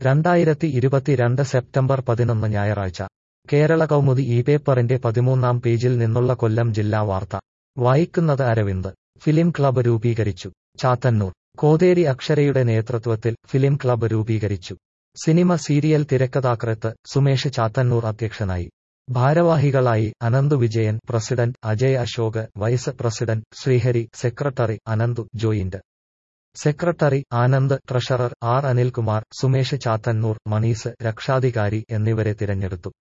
രണ്ടായിരത്തി ഇരുപത്തിരണ്ട് സെപ്റ്റംബർ പതിനൊന്ന് ഞായറാഴ്ച കേരള കൗമുദി ഈ പേപ്പറിന്റെ പതിമൂന്നാം പേജിൽ നിന്നുള്ള കൊല്ലം ജില്ലാ വാർത്ത വായിക്കുന്നത് അരവിന്ദ് ഫിലിം ക്ലബ്ബ് രൂപീകരിച്ചു ചാത്തന്നൂർ കോതേരി അക്ഷരയുടെ നേതൃത്വത്തിൽ ഫിലിം ക്ലബ്ബ് രൂപീകരിച്ചു സിനിമ സീരിയൽ തിരക്കഥാകൃത്ത് സുമേഷ് ചാത്തന്നൂർ അധ്യക്ഷനായി ഭാരവാഹികളായി Ananthu Vijayan president Ajay Ashok vice president Sreehari secretary Ananthu joint secretary Anand treasurer R Anilkumar Sumesh Chathannoor Manees രക്ഷാധികാരി എന്നിവരെ തിരഞ്ഞെടുത്തു